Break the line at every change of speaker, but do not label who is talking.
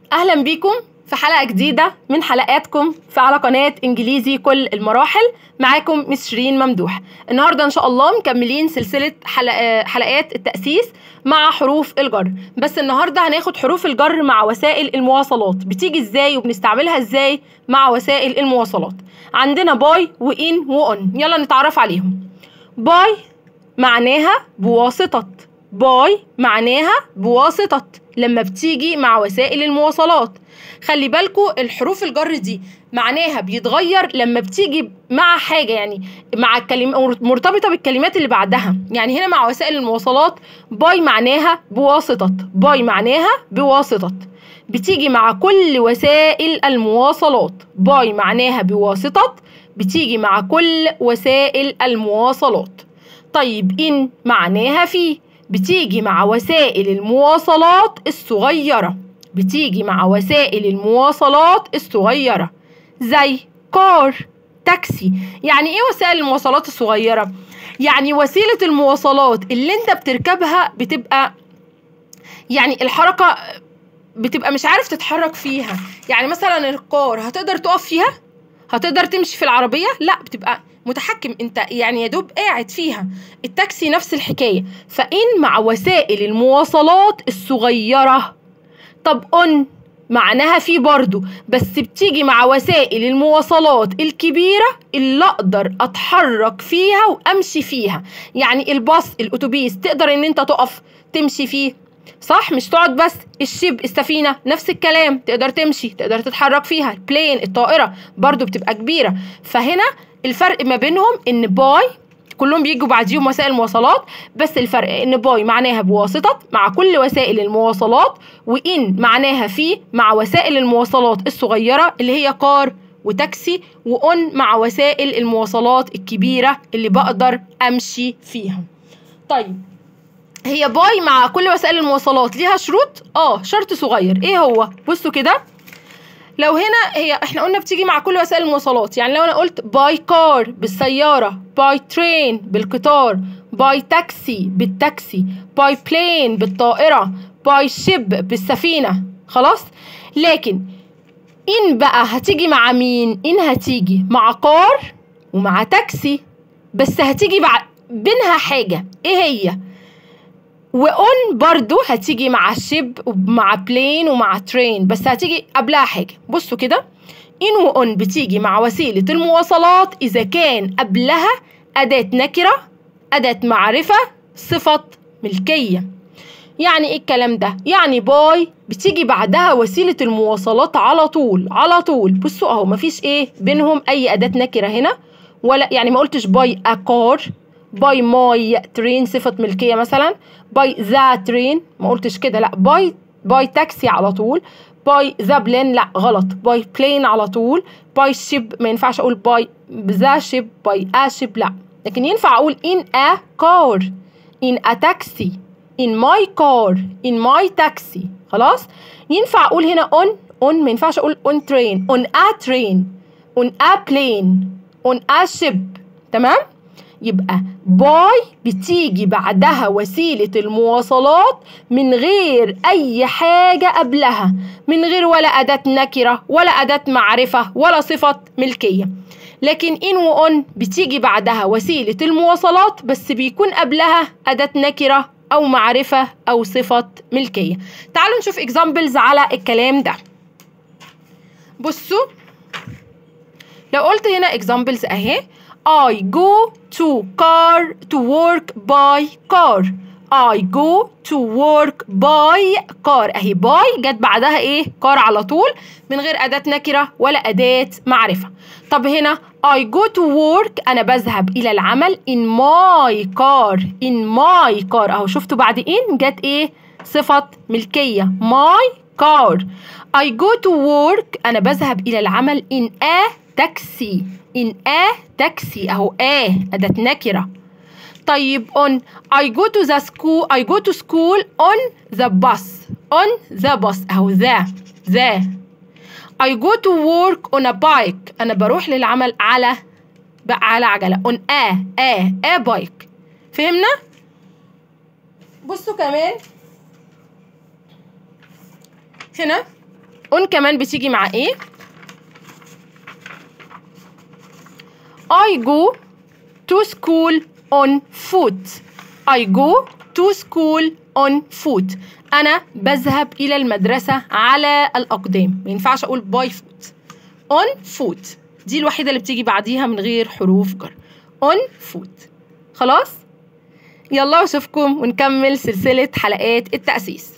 اهلا بيكم في حلقه جديده من حلقاتكم في على قناه انجليزي كل المراحل معاكم مس شيرين ممدوح النهارده ان شاء الله مكملين سلسله حلق... حلقات التاسيس مع حروف الجر بس النهارده هناخد حروف الجر مع وسائل المواصلات بتيجي ازاي وبنستعملها ازاي مع وسائل المواصلات عندنا باي وان وان يلا نتعرف عليهم باي معناها بواسطه باي معناها بواسطه لما بتيجي مع وسائل المواصلات خلي بالكو الحروف الجر دي معناها بيتغير لما بتيجي مع حاجه يعني مع الكلمه مرتبطه بالكلمات اللي بعدها يعني هنا مع وسائل المواصلات باي معناها بواسطه باي معناها بواسطه بتيجي مع كل وسائل المواصلات باي معناها بواسطه بتيجي مع كل وسائل المواصلات طيب ان معناها في بتيجي مع وسائل المواصلات الصغيرة بتيجي مع وسائل المواصلات الصغيرة زي كار تاكسي يعني ايه وسائل المواصلات الصغيرة يعني وسيلة المواصلات اللي انت بتركبها بتبقى يعني الحركة بتبقى مش عارف تتحرك فيها يعني مثلا الكار هتقدر تقف فيها هتقدر تمشي في العربية لا بتبقى متحكم انت يعني يا دوب قاعد فيها التاكسي نفس الحكايه فان مع وسائل المواصلات الصغيره طب اون معناها في برضو بس بتيجي مع وسائل المواصلات الكبيرة اللي أقدر أتحرك فيها وأمشي فيها يعني الباص الأتوبيس تقدر إن أنت تقف تمشي فيه صح مش تقعد بس الشيب السفينة نفس الكلام تقدر تمشي تقدر تتحرك فيها البلين الطائرة برضو بتبقى كبيرة فهنا الفرق ما بينهم ان باي كلهم بيجوا بعديهم وسائل مواصلات بس الفرق ان باي معناها بواسطة مع كل وسائل المواصلات وان معناها في مع وسائل المواصلات الصغيرة اللي هي كار وتاكسي وان مع وسائل المواصلات الكبيرة اللي بقدر امشي فيها طيب هي باي مع كل وسائل المواصلات ليها شروط اه شرط صغير ايه هو بصوا كده لو هنا هي احنا قلنا بتيجي مع كل وسائل المواصلات يعني لو انا قلت باي كار بالسيارة باي ترين بالقطار باي تاكسي بالتاكسي باي بلين بالطائرة باي شيب بالسفينة خلاص لكن ان بقى هتيجي مع مين ان هتيجي مع كار ومع تاكسي بس هتيجي بعد بينها حاجة ايه هي وأون برضو هتيجي مع شيب ومع بلين ومع ترين بس هتيجي قبلها حاجة بصوا كده إن وأون بتيجي مع وسيلة المواصلات إذا كان قبلها أداة نكرة أداة معرفة صفة ملكية يعني إيه الكلام ده؟ يعني باي بتيجي بعدها وسيلة المواصلات على طول على طول بصوا أهو مفيش إيه بينهم أي أداة نكرة هنا ولا يعني ما قلتش باي أكار باي ماي ترين صفة ملكية مثلا باي ذا ترين ما قلتش كده لا باي باي تاكسي على طول باي ذا بلين لا غلط باي بلين على طول باي شيب ما ينفعش اقول باي ذا شيب باي ا شيب لا لكن ينفع اقول in a car in a taxi in my car in my taxi خلاص ينفع اقول هنا on on ما ينفعش اقول on train on a train on a plane on a ship تمام يبقى باي بتيجي بعدها وسيلة المواصلات من غير أي حاجة قبلها من غير ولا أداة نكرة ولا أداة معرفة ولا صفة ملكية لكن إن وأن بتيجي بعدها وسيلة المواصلات بس بيكون قبلها أداة نكرة أو معرفة أو صفة ملكية تعالوا نشوف examples على الكلام ده بصوا لو قلت هنا examples أهي I go to car to work by car I go to work by car اهي باي جت بعدها ايه كار على طول من غير اداة نكرة ولا اداة معرفة طب هنا I go to work انا بذهب الى العمل in my car in my car اهو شفتوا بعد in جت ايه صفة ملكية my car I go to work انا بذهب الى العمل in a taxi in a taxi اهو a اداة نكرة طيب on I go to the school I go to school on the bus on the bus أهو ذا ذا I go to work on a bike أنا بروح للعمل على بقى على عجلة on a a a bike فهمنا؟ بصوا كمان هنا on كمان بتيجي مع ايه I go to school on foot I go to school on foot أنا بذهب إلى المدرسة على الأقدام ما ينفعش أقول by foot on foot دي الوحيدة اللي بتيجي بعديها من غير حروف جر on foot خلاص يلا أشوفكم ونكمل سلسلة حلقات التأسيس